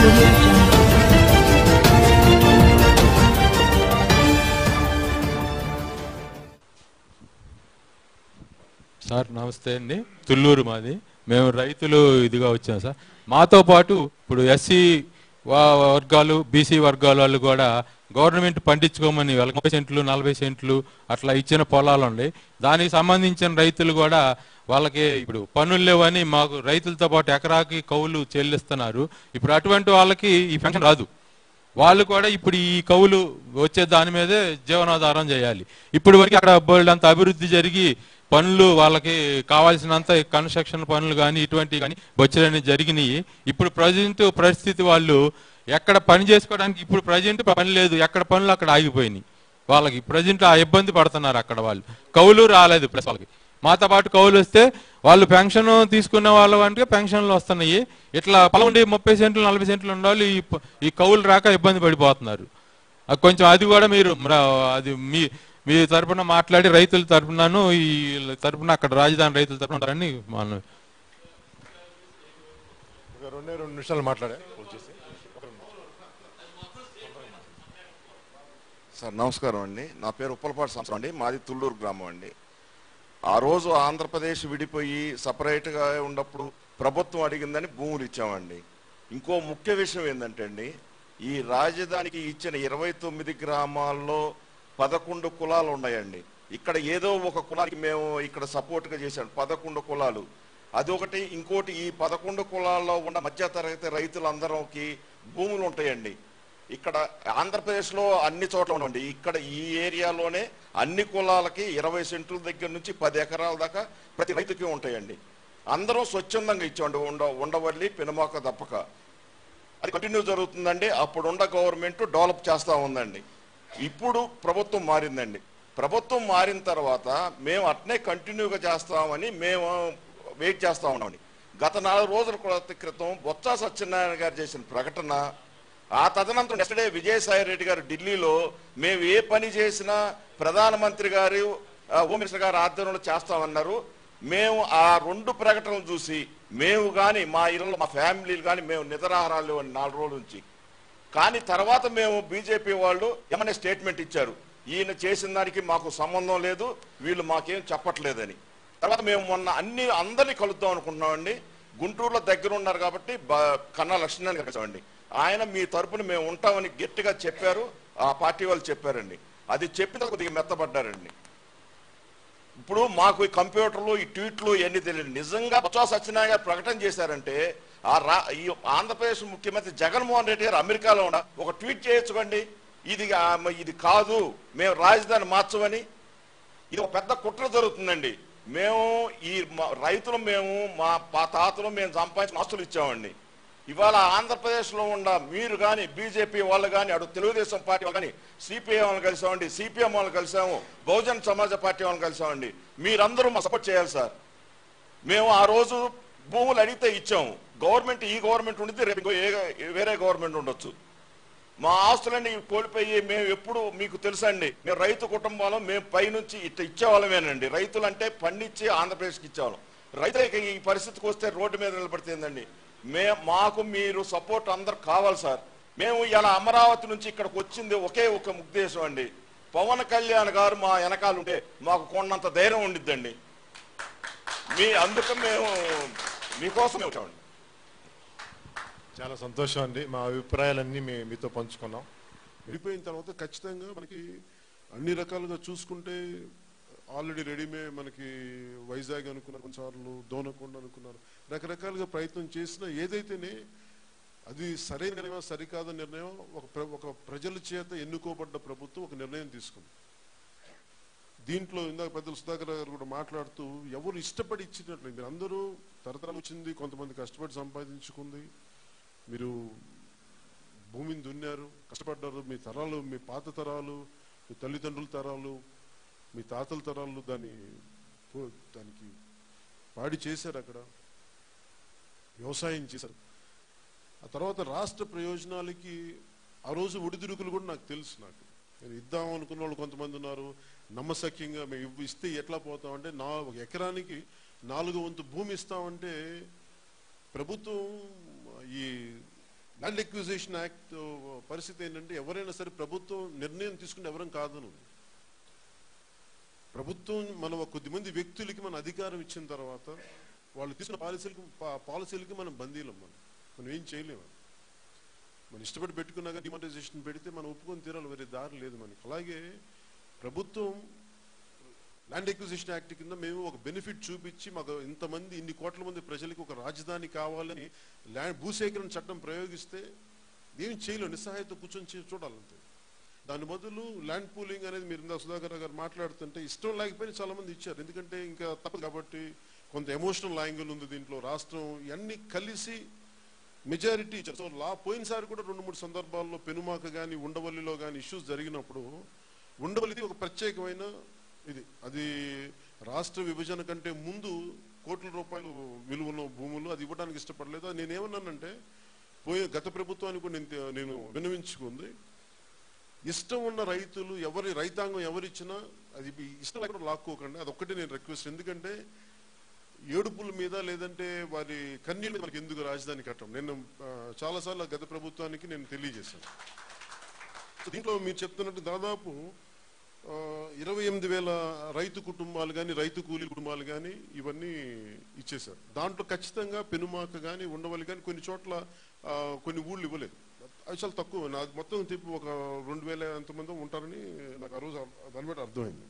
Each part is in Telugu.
audio jungle. సార్ నమస్తే అండి తుళ్ళూరు మాది మేము రైతులు ఇదిగా వచ్చాం సార్ మాతో పాటు ఇప్పుడు ఎస్సీ వర్గాలు బీసీ వర్గాల వాళ్ళు కూడా గవర్నమెంట్ పండించుకోమని వాళ్ళకి ముప్పై సెంట్లు నలభై సెంట్లు అట్లా ఇచ్చిన పొలాలు ఉన్నాయి దానికి సంబంధించిన రైతులు కూడా వాళ్ళకి ఇప్పుడు పన్నులు లేవని మాకు రైతులతో పాటు ఎకరాకి కౌలు చెల్లిస్తున్నారు ఇప్పుడు అటువంటి వాళ్ళకి ఈ పెన్షన్ రాదు వాళ్ళు కూడా ఇప్పుడు ఈ కవులు వచ్చే దాని మీదే జీవనాధారం చేయాలి ఇప్పుడు వరకు అక్కడ బోల్డ్ అంత అభివృద్ధి జరిగి పనులు వాళ్ళకి కావాల్సినంత కన్స్ట్రక్షన్ పనులు కానీ ఇటువంటివి కానీ బొచ్చలని జరిగినాయి ఇప్పుడు ప్రజెంట్ పరిస్థితి వాళ్ళు ఎక్కడ పని చేసుకోవడానికి ఇప్పుడు ప్రజెంట్ పని లేదు ఎక్కడ పనులు అక్కడ ఆగిపోయినాయి వాళ్ళకి ప్రజెంట్ ఆ ఇబ్బంది పడుతున్నారు అక్కడ వాళ్ళు కవులు రాలేదు ప్లస్ వాళ్ళకి మాతో పాటు కవులు వస్తే వాళ్ళు పెన్షన్ తీసుకునే వాళ్ళ అంటే పెన్షన్లు వస్తున్నాయి ఇట్లా పదకొండు ముప్పై సెంట్లు నలభై సెంట్లు ఉండాలి ఈ ప- ఈ కవులు రాక ఇబ్బంది పడిపోతున్నారు అది కొంచెం అది కూడా మీరు ర- అది మీ మీ తరపున మాట్లాడి రైతుల తరపునను ఈ తరపున అక్కడ రాజధాని రైతుల తరపున ఉంటారని మనం ఒక రెండే రెండు నిమిషాలు మాట్లాడా వచ్చేసి సార్ నమస్కారం అండి నా పేరు ఉప్పలపాటి సంవత్సరం అండి మాది తుళ్ళూరు గ్రామం అండి ఆ రోజు ఆంధ్రప్రదేశ్ విడిపోయి సపరేట్గా ఉన్నప్పుడు ప్రభుత్వం అడిగిందని భూములు ఇచ్చామండి ఇంకో ముఖ్య విషయం ఏంటంటే అండి ఈ రాజధానికి ఇచ్చిన ఇరవై తొమ్మిది గ్రామాల్లో పదకొండు కులాలు ఉన్నాయండి ఇక్కడ ఏదో ఒక కులానికి మేము ఇక్కడ సపోర్ట్గా చేశాం పదకొండు కులాలు అదొకటి ఇంకోటి ఈ పదకొండు కులాల్లో ఉన్న మధ్యతరగతి రైతులందరికి భూములు ఉంటాయండి ఇక్కడ ఆంధ్రప్రదేశ్లో అన్ని చోట్ల ఉండండి ఇక్కడ ఈ ఏరియాలోనే అన్ని కులాలకి ఇరవై సెంట్ల దగ్గర నుంచి పది ఎకరాల దాకా ప్రతి రైతుకి ఉంటాయండి అందరం స్వచ్ఛందంగా ఇచ్చామండి ఉండ ఉండవల్లి పినమాక తప్పక అది కంటిన్యూ జరుగుతుందండి అప్పుడున్న గవర్నమెంట్ డెవలప్ చేస్తూ ఉందండి ఇప్పుడు ప్రభుత్వం మారిందండి ప్రభుత్వం మారిన తర్వాత మేము అట్నే కంటిన్యూగా చేస్తామని మేము వెయిట్ చేస్తా ఉన్నామండి గత నాలుగు రోజుల క్రిత- క్రితం బొత్స సత్యనారాయణ గారు చేసిన ప్రకటన ఆ తదనంతరం నెక్స్ట్ డే విజయసాయి రెడ్డి గారు ఢిల్లీలో మేము ఏ పని చేసినా ప్రధానమంత్రి గారు ఆ, హోమ్ మినిస్టర్ గారు ఆధ్వర్యంలో చేస్తామన్నారు మేము ఆ రెండు ప్రకటనలు చూసి మేము కానీ మా ఇళ్ళలో మా ఫ్యామిలీలు కానీ మేము నిద్రాహారాలు లేవని నాలుగు రోజుల నుంచి కానీ తర్వాత మేము బీజేపీ వాళ్ళు ఏమనే స్టేట్మెంట్ ఇచ్చారు ఈయన చేసిన దానికి మాకు సంబంధం లేదు వీళ్ళు మాకేం చెప్పట్లేదని తర్వాత మేము మొన్న అన్ని అందరినీ కలుద్దాం అనుకుంటున్నామండి గుంటూరులో దగ్గర ఉన్నారు కాబట్టి బ- కన్నా లక్ష్మణ్ గారు కలిసామండి ఆయన మీ తరపున మేము ఉంటామని గట్టిగా చెప్పారు ఆ పార్టీ వాళ్ళు చెప్పారండి అది చెప్పిన తర్వాత కొద్దిగా మెత్తపడ్డారండి ఇప్పుడు మాకు ఈ కంప్యూటర్లు ఈ ట్వీట్లు ఇవన్నీ తెలియదు నిజంగా బొత్స సత్యనారాయణ గారు ప్రకటన చేశారంటే ఆ రా ఈ ఆంధ్రప్రదేశ్ ముఖ్యమంత్రి జగన్మోహన్ రెడ్డి గారు అమెరికాలో ఉన్న ఒక ట్వీట్ చేయొచ్చుకోండి ఇది ఆ, మ- ఇది కాదు మేము రాజధాని మార్చమని ఇది ఒక పెద్ద కుట్ర జరుగుతుందండి మేము ఈ మ- రైతులు మేము మా మా తాతలు మేము సంపాదించిన ఆస్తులు ఇచ్చామండి ఇవాళ ఆంధ్రప్రదేశ్లో ఉన్న మీరు కానీ బీజేపీ వాళ్ళు కానీ అటు తెలుగుదేశం పార్టీ వాళ్ళు కానీ సిపిఐ వాళ్ళని కలిసామండి సిపిఎం వాళ్ళని కలిసాము బహుజన్ సమాజ పార్టీ వాళ్ళని కలిసామండి మీరందరూ మా సపోర్ట్ చేయాలి సార్ మేము ఆ రోజు భూములు అడిగితే ఇచ్చాము గవర్నమెంట్ ఈ గవర్నమెంట్ ఉండితే రేపు ఇంకో ఏ వేరే గవర్నమెంట్ ఉండొచ్చు మా ఆస్తులన్నీ కోల్పోయి మేము ఎప్పుడు మీకు తెలుసండి మేము రైతు కుటుంబాలు మేము పైనుంచి ఇట్లా ఇచ్చేవాళ్ళమేనండి రైతులు అంటే పండించి ఆంధ్రప్రదేశ్కి ఇచ్చేవాళ్ళం రైతులకి ఈ పరిస్థితికి వస్తే రోడ్డు మీద నిలబడుతుందండి మే మాకు మీరు సపోర్ట్ అందరు కావాలి సార్ మేము ఇలా అమరావతి నుంచి ఇక్కడికి వచ్చింది ఒకే ఒక ఉద్దేశం అండి పవన్ కళ్యాణ్ గారు మా వెనకాల ఉంటే మాకు కొన్నంత ధైర్యం ఉండిద్దండి మీ అందుకు మేము మీకోసమే వచ్చామండి చాలా సంతోషం అండి మా అభిప్రాయాలన్నీ మే మీతో పంచుకున్నాం విడిపోయిన తర్వాత ఖచ్చితంగా మనకి అన్ని రకాలుగా చూసుకుంటే ఆల్రెడీ రెడీమే మనకి వైజాగ్ అనుకున్నారు కొన్నిసార్లు దోనకొండ అనుకున్నారు రకరకాలుగా ప్రయత్నం చేసినా ఏదైతేనే అది సరైన నిర్ణయం సరికాద నిర్ణయం ఒక ప్ర- ఒక ప్రజల చేత ఎన్నుకోబడ్డ ప్రభుత్వం ఒక నిర్ణయం తీసుకుంది దీంట్లో ఇందాక పెద్దలు సుధాకర్ గారు కూడా మాట్లాడుతూ ఎవరు ఇష్టపడి ఇచ్చినట్లు మీరు అందరూ తరతరాలు వచ్చింది కొంతమంది కష్టపడి సంపాదించుకుంది మీరు భూమిని దున్నారు కష్టపడ్డారు మీ తరాలు మీ పాత తరాలు మీ తల్లిదండ్రుల తరాలు మీ తాతల తరాలు దాన్ని పో- దానికి పాడి చేశారు అక్కడ వ్యవసాయం చేశారు ఆ తర్వాత రాష్ట్ర ప్రయోజనాలకి ఆ రోజు ఒడిదుడుకులు కూడా నాకు తెలుసు నాకు నేను ఇద్దాం అనుకున్న వాళ్ళు కొంతమంది ఉన్నారు నమ్మసక్యంగా మేము ఇవ్వ- ఇస్తే ఎట్లా పోతామంటే నా ఒక ఎకరానికి నాలుగు వంతు భూమి ఇస్తామంటే ప్రభుత్వం ఈ ల్యాండ్ ఎక్విజిషన్ యాక్ట్ పరిస్థితి ఏంటంటే ఎవరైనా సరే ప్రభుత్వం నిర్ణయం తీసుకుంటే ఎవరం కాదను ప్రభుత్వం మన ఒక కొద్దిమంది వ్యక్తులకి మన అధికారం ఇచ్చిన తర్వాత వాళ్ళు తీసుకున్న పాలసీలకి పా- పాలసీలకి మనం బందీలం మనం మనం ఏం చేయలేము మనం ఇష్టపడి పెట్టుకున్నాక డిమానిటైజేషన్ పెడితే మనం ఒప్పుకొని తీరాలి వేరే దారి లేదు మనకి అలాగే ప్రభుత్వం ల్యాండ్ ఎక్విజిషన్ యాక్ట్ కింద మేము ఒక బెనిఫిట్ చూపించి మాకు ఇంతమంది ఇన్ని కోట్ల మంది ప్రజలకు ఒక రాజధాని కావాలని ల్యాండ్ భూసేకరణ చట్టం ప్రయోగిస్తే ఏం చేయలేం నిస్సహాయత కూర్చొని చే- చూడాలంతే దాని బదులు ల్యాండ్ పూలింగ్ అనేది మీరు ఇందాక సుధాకర్ గారు మాట్లాడుతుంటే ఇష్టం లేకపోయినా చాలా మంది ఇచ్చారు ఎందుకంటే ఇంకా తప్పదు కాబట్టి కొంత ఎమోషనల్ యాంగిల్ ఉంది దీంట్లో రాష్ట్రం ఇవన్నీ కలిసి మెజారిటీ ఇచ్చారు సో లా పోయినసారి కూడా రెండు మూడు సందర్భాల్లో పెనుమాక కానీ ఉండవల్లిలో కానీ ఇష్యూస్ జరిగినప్పుడు ఉండవల్లిది ఒక ప్రత్యేకమైన ఇది అది రాష్ట్ర విభజన కంటే ముందు కోట్ల రూపాయలు విలువన్న భూములు అది ఇవ్వడానికి ఇష్టపడలేదు అది నేనేమన్నానంటే పోయే గత ప్రభుత్వానికి కూడా నేను తె- నేను విన్నవించుకుంది ఇష్టం ఉన్న రైతులు ఎవరి రైతాంగం ఎవరిచ్చినా అది మీ ఇష్టం లేకుండా లాక్కోకండి అదొక్కటే నేను రిక్వెస్ట్ ఎందుకంటే ఏడుపుల మీద లేదంటే వారి కన్నీళ్ళ మీద మనకి ఎందుకు రాజధాని కట్టం నేను ఆ, చాలాసార్లు గత ప్రభుత్వానికి నేను తెలియజేశాను దీంట్లో మీరు చెప్తున్నట్టు దాదాపు ఆ, ఇరవై ఎనిమిది వేల రైతు కుటుంబాలు కానీ రైతు కూలీ కుటుంబాలు కానీ ఇవన్నీ ఇచ్చేశారు దాంట్లో ఖచ్చితంగా పెనుమాక కానీ ఉండవల్లి కానీ కొన్ని చోట్ల ఆ, కొన్ని ఊళ్ళు ఇవ్వలేదు అవి చాలా తక్కువ నాకు మొత్తం తిప్పి ఒక రెండు వేల ఎంతమంది ఉంటారని నాకు ఆ రోజు అర్- దాన్ని బట్టి అర్థమైంది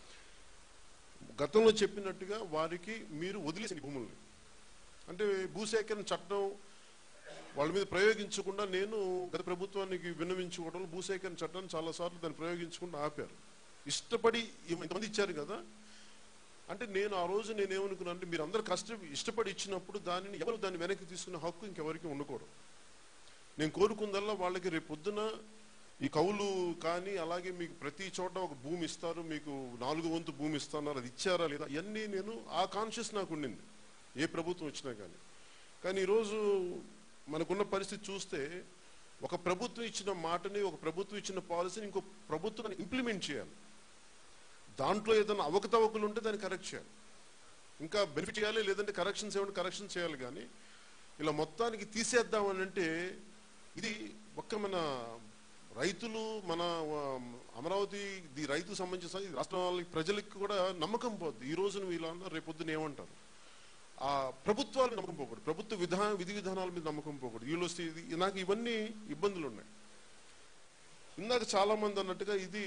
గతంలో చెప్పినట్టుగా వారికి మీరు వదిలేసిన భూముల్ని అంటే భూసేకరణ చట్టం వాళ్ళ మీద ప్రయోగించకుండా నేను గత ప్రభుత్వానికి విన్నవించుకోవడంలో భూసేకరణ చట్టాన్ని చాలాసార్లు దాన్ని ప్రయోగించకుండా ఆపారు ఇష్టపడి ఇంతమంది ఇచ్చారు కదా అంటే నేను ఆ రోజు నేను ఏమనుకున్నాను అంటే మీరు అందరు కష్ట ఇష్టపడి ఇచ్చినప్పుడు దానిని ఎవరు దాన్ని వెనక్కి తీసుకునే హక్కు ఇంకెవరికి ఉండకూడదు నేను కోరుకుందల్లా వాళ్ళకి రేపు పొద్దున ఈ కౌలు కానీ అలాగే మీకు ప్రతి చోట ఒక భూమి ఇస్తారు మీకు నాలుగు వంతు భూమి ఇస్తున్నారు అది ఇచ్చారా లేదా ఇవన్నీ నేను ఆ కాన్షియస్ నాకు ఉండింది ఏ ప్రభుత్వం వచ్చినా కానీ కానీ ఈరోజు మనకున్న పరిస్థితి చూస్తే ఒక ప్రభుత్వం ఇచ్చిన మాటని ఒక ప్రభుత్వం ఇచ్చిన పాలసీని ఇంకో ప్రభుత్వం ఇంప్లిమెంట్ చేయాలి దాంట్లో ఏదైనా అవకతవకలు ఉంటే దాన్ని కరెక్ట్ చేయాలి ఇంకా బెనిఫిట్ చేయాలి లేదంటే కరెక్షన్స్ ఏమంటే కరెక్షన్ చేయాలి కానీ ఇలా మొత్తానికి తీసేద్దామని అంటే ఇది ఒక్క మన రైతులు మన ఆ, అమరావతి ది రైతు సంబంధించిన ఇది రాష్ట్ర వాళ్ళకి ప్రజలకి కూడా నమ్మకం పోద్ది ఈ రోజున వీళ్ళ రేపొద్దున ఏమంటారు ఆ ప్రభుత్వాలు నమ్మకం పోకూడదు ప్రభుత్వ విధాన విధి విధానాల మీద నమ్మకం పోకూడదు వీళ్ళు వస్తే ఇది నాకు ఇవన్నీ ఇబ్బందులు ఉన్నాయి ఇందాక చాలా మంది అన్నట్టుగా ఇది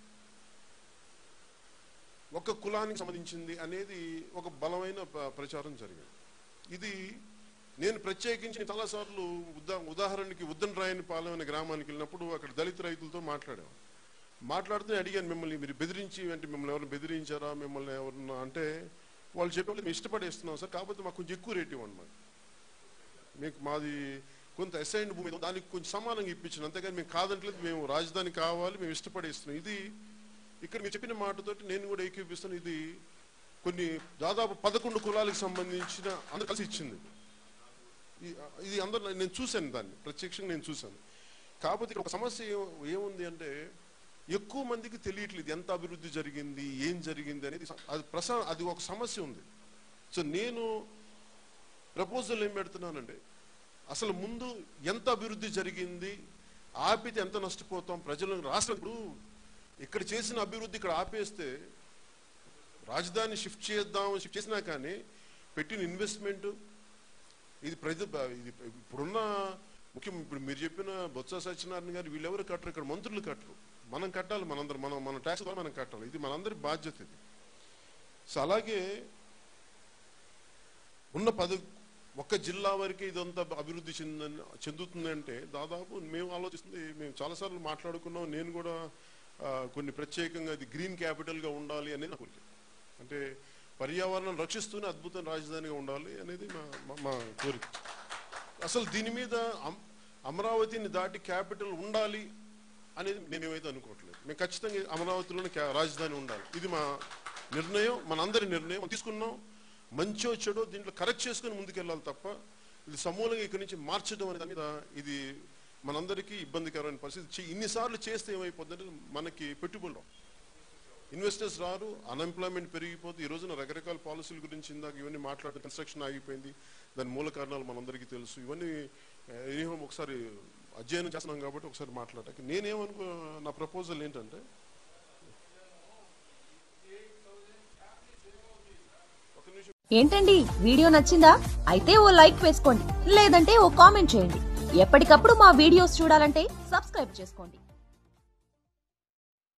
ఒక కులానికి సంబంధించింది అనేది ఒక బలమైన ప్ర- ప్రచారం జరిగింది ఇది నేను ప్రత్యేకించి చాలాసార్లు ఉదా ఉదాహరణకి ఉద్దన్ రాయని పాలెం అనే గ్రామానికి వెళ్ళినప్పుడు అక్కడ దళిత రైతులతో మాట్లాడాం మాట్లాడుతూ అడిగాను మిమ్మల్ని మీరు బెదిరించి అంటే మిమ్మల్ని ఎవరైనా బెదిరించారా మిమ్మల్ని ఎవరన్నా అంటే వాళ్ళు చెప్పేవాళ్ళు మేము ఇష్టపడేస్తున్నాం సార్ కాకపోతే మాకు కొంచెం ఎక్కువ రేట్ ఇవ్వండి మాకు మీకు మాది కొంత అసైన్ భూమి ఉంది, దానికి కొంచెం సమానంగా ఇప్పించిన అంతేగాని మేము కాదంటలేదు మేము రాజధాని కావాలి మేము ఇష్టపడేస్తున్నాం ఇది ఇక్కడ మీరు చెప్పిన మాటతోటి నేను కూడా ఏకీపిస్తాను ఇది కొన్ని దాదాపు పదకొండు కులాలకు సంబంధించిన అందరు కలిసి ఇచ్చింది ఈ- ఇది అందరు నేను చూశాను దాన్ని ప్రత్యక్షంగా నేను చూశాను కాకపోతే ఇక్కడ ఒక సమస్య ఏ- ఏముంది అంటే ఎక్కువ మందికి తెలియట్లేదు ఎంత అభివృద్ధి జరిగింది ఏం జరిగింది అనేది స- అది ప్రసా అది ఒక సమస్య ఉంది సో నేను ప్రపోజల్ ఏం పెడుతున్నానండి అసలు ముందు ఎంత అభివృద్ధి జరిగింది ఆపితే ఎంత నష్టపోతాం ప్రజలు రాష్ట్రం ఇప్పుడు ఇక్కడ చేసిన అభివృద్ధి ఇక్కడ ఆపేస్తే రాజధాని షిఫ్ట్ చేద్దాం షిఫ్ట్ చేసినా కానీ పెట్టిన ఇన్వెస్ట్మెంట్ ఇది ప్రజ ఇది ఇప్పుడున్న ముఖ్యం ఇప్పుడు మీరు చెప్పిన బొత్స సత్యనారాయణ గారు వీళ్ళెవరు కట్టరు ఇక్కడ మంత్రులు కట్టరు మనం కట్టాలి మనందరం మనం మన ట్యాక్స్ ద్వారా మనం కట్టాలి ఇది మనందరి బాధ్యత ఇది సో అలాగే ఉన్న పది ఒక్క జిల్లా వరకే ఇదంతా అభివృద్ధి చెందని చెందుతుందంటే దాదాపు మేము ఆలోచిస్తుంది మేము చాలాసార్లు మాట్లాడుకున్నాం నేను కూడా ఆ, కొన్ని ప్రత్యేకంగా ఇది గ్రీన్ క్యాపిటల్గా ఉండాలి అనేది నా కోరిక అంటే పర్యావరణం రక్షిస్తూనే అద్భుతం రాజధానిగా ఉండాలి అనేది మా మా- మా కోరిక అసలు దీని మీద అమ్- అమరావతిని దాటి క్యాపిటల్ ఉండాలి అనేది నేనేమైతే అనుకోవట్లేదు మేము ఖచ్చితంగా అమరావతిలోనే క్యా- రాజధాని ఉండాలి ఇది మా నిర్ణయం మనందరి నిర్ణయం మనం తీసుకున్నాం మంచో చెడో దీంట్లో కరెక్ట్ చేసుకుని ముందుకెళ్ళాలి తప్ప ఇది సమూలంగా ఇక్కడి నుంచి మార్చడం అనే దాని మీద ఇది మనందరికీ ఇబ్బందికరమైన పరిస్థితి చే- ఇన్నిసార్లు చేస్తే ఏమైపోతుందంటే మనకి పెట్టుబడులు రావు. ఇన్వెస్టర్స్ రారు అన్ఎంప్లాయ్మెంట్ పెరిగిపోతుంది ఈ రోజున రకరకాల పాలసీల గురించి ఇందాక ఇవన్నీ మాట్లాడుతూ కన్స్ట్రక్షన్ ఆగిపోయింది దాని మూల కారణాలు మనందరికీ తెలుసు ఇవన్నీ ఏమో ఒకసారి అధ్యయనం చేస్తున్నాం కాబట్టి ఒకసారి మాట్లాడటానికి నేనేమనుకో నా ప్రపోజల్ ఏంటంటే ఒక నిమిషం ఏంటండి వీడియో నచ్చిందా అయితే ఓ లైక్ వేసుకోండి లేదంటే ఓ కామెంట్ చేయండి ఎప్పటికప్పుడు మా వీడియోస్ చూడాలంటే సబ్స్క్రైబ్ చేసుకోండి